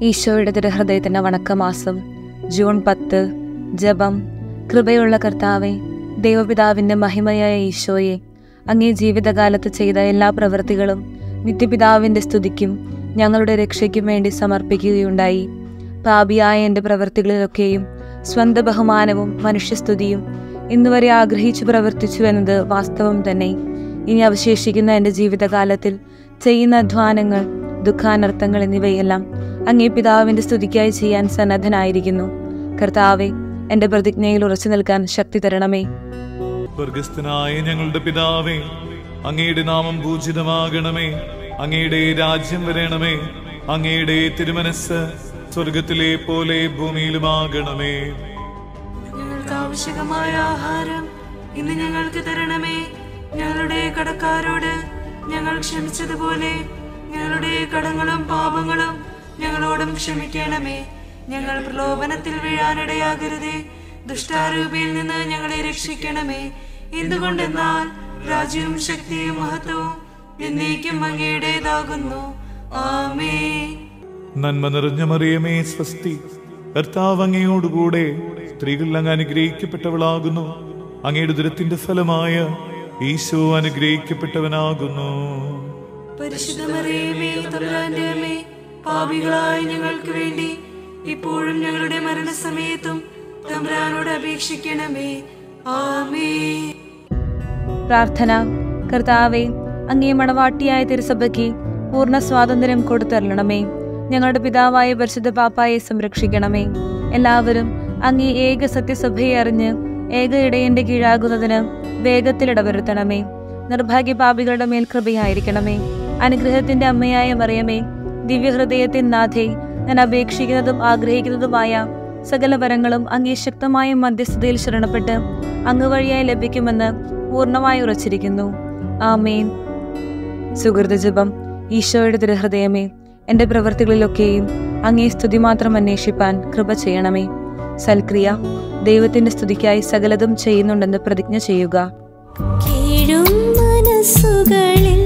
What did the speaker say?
ഈശോയുടെ തിരുഹൃദയത്തിന്റെ വണക്കമാസം ജൂൺ പത്ത് ജപം കൃപയുള്ള കർത്താവെ ദൈവപിതാവിന്റെ മഹിമയായ ഈശോയെ അങ്ങേ ജീവിതകാലത്ത് ചെയ്ത എല്ലാ പ്രവൃത്തികളും നിത്യപിതാവിന്റെ സ്തുതിക്കും ഞങ്ങളുടെ രക്ഷയ്ക്കും വേണ്ടി സമർപ്പിക്കുകയുണ്ടായി പാപിയായ എൻ്റെ പ്രവൃത്തികളിലൊക്കെയും സ്വന്ത ബഹുമാനവും മനുഷ്യസ്തുതിയും ഇന്നുവരെ ആഗ്രഹിച്ചു പ്രവർത്തിച്ചു എന്നത് വാസ്തവം തന്നെ ഇനി അവശേഷിക്കുന്ന എൻ്റെ ജീവിതകാലത്തിൽ ചെയ്യുന്ന അധ്വാനങ്ങൾ ദുഃഖാനർത്ഥങ്ങൾ എന്നിവയെല്ലാം അങ്ങേ പിതാവിന്റെ സ്തുതിക്കായി ചെയ്യാൻ സന്നദ്ധനായിരിക്കുന്നു കർത്താവെ എൻ്റെ പ്രതിജ്ഞയിൽ ഉറച്ചു നിൽക്കാൻ ശക്തി തരണമേ സ്വർഗസ്ഥനായ ഞങ്ങളുടെ പിതാവേ അങ്ങയുടെ നാമം പൂജിതമാകണമേ അങ്ങയുടെ രാജ്യം വരണമേ അങ്ങയുടെ തിരുമനസ് സ്വർഗത്തിലെ പോലെ ഭൂമിയിലുമാകണമേ ഞങ്ങൾക്ക് ആവശ്യകമായ ആഹാരം ഇന്ന് ഞങ്ങൾക്ക് തരണമേ ഞങ്ങളുടെ കടക്കാരോട് ഞങ്ങൾ ക്ഷമിച്ചതുപോലെ ഞങ്ങളുടെ കടങ്ങളും പാപങ്ങളും ഞങ്ങളോടും ക്ഷമിക്കണമേ ഞങ്ങൾ പ്രലോഭനത്തിൽ വീഴാനിടയാകരുതേ ദുഷ്ടാരൂപിയിൽ നിന്ന് ഞങ്ങളെ രക്ഷിക്കണമേ എന്തുകൊണ്ടെന്നാൽ രാജ്യവും ശക്തിയും മഹത്വവും എന്നേക്കും അങ്ങയുടേതാകുന്നു ആമേ നന്മ നിറഞ്ഞ മറിയമേ സ്വസ്തി കർത്താവ് അങ്ങയോടുകൂടെ സ്ത്രീകൾ അങ്ങ് അനുഗ്രഹിക്കപ്പെട്ടവളാകുന്നു അങ്ങയുടെ ദുരത്തിന്റെ ഫലമായ ഈശോ അനുഗ്രഹിക്കപ്പെട്ടവനാകുന്നു പരിശുദ്ധമറിയമേ തമ്പുരാന്റെ അമ്മേ പാപികളായ ഞങ്ങൾക്ക് വേണ്ടി ഇപ്പോഴും ഞങ്ങളുടെ മരണസമയത്തും തമ്പുരാനോട് അപേക്ഷിക്കണമേ ആമേ പ്രാർത്ഥന കർത്താവെ അങ്ങേ മണവാട്ടിയായ തിരുസഭയ്ക്ക് പൂർണ്ണ സ്വാതന്ത്ര്യം കൊടുത്തരളണമേ ഞങ്ങളുടെ പിതാവായ പരിശുദ്ധ പാപ്പായെ സംരക്ഷിക്കണമേ എല്ലാവരും അങ്ങേ ഏക സത്യസഭയെ അറിഞ്ഞ് ഏക ഇടയന്റെ കീഴാകുന്നതിന് വേഗത്തിൽ ഇടവരുത്തണമേ നിർഭാഗ്യ പാപികളുടെ മേൽ കൃപയായിരിക്കണമേ അനുഗ്രഹത്തിന്റെ അമ്മയായ മറിയമേ ദിവ്യഹൃദയത്തിൻ നാഥേ ഞാൻ അപേക്ഷിക്കുന്നതും ആഗ്രഹിക്കുന്നതുമായ സകല വരങ്ങളും അങ്ങേ ശക്തമായ മധ്യസ്ഥതയിൽ ശരണപ്പെട്ട് അങ്ങ് വഴിയായി ലഭിക്കുമെന്ന് പൂർണ്ണമായി ഉറച്ചിരിക്കുന്നു ആമേൻ സുഹൃത ജപം ഈശോയുടെ തിരുഹൃദയമേ എൻ്റെ പ്രവൃത്തികളിലൊക്കെയും അങ്ങേ സ്തുതി മാത്രം അന്വേഷിപ്പാൻ കൃപ ചെയ്യണമേ സൽക്രിയ ദൈവത്തിന്റെ സ്തുതിക്കായി സകലതും ചെയ്യുന്നുണ്ടെന്ന് പ്രതിജ്ഞ ചെയ്യുക കീഴും മനസ്സുകളിൽ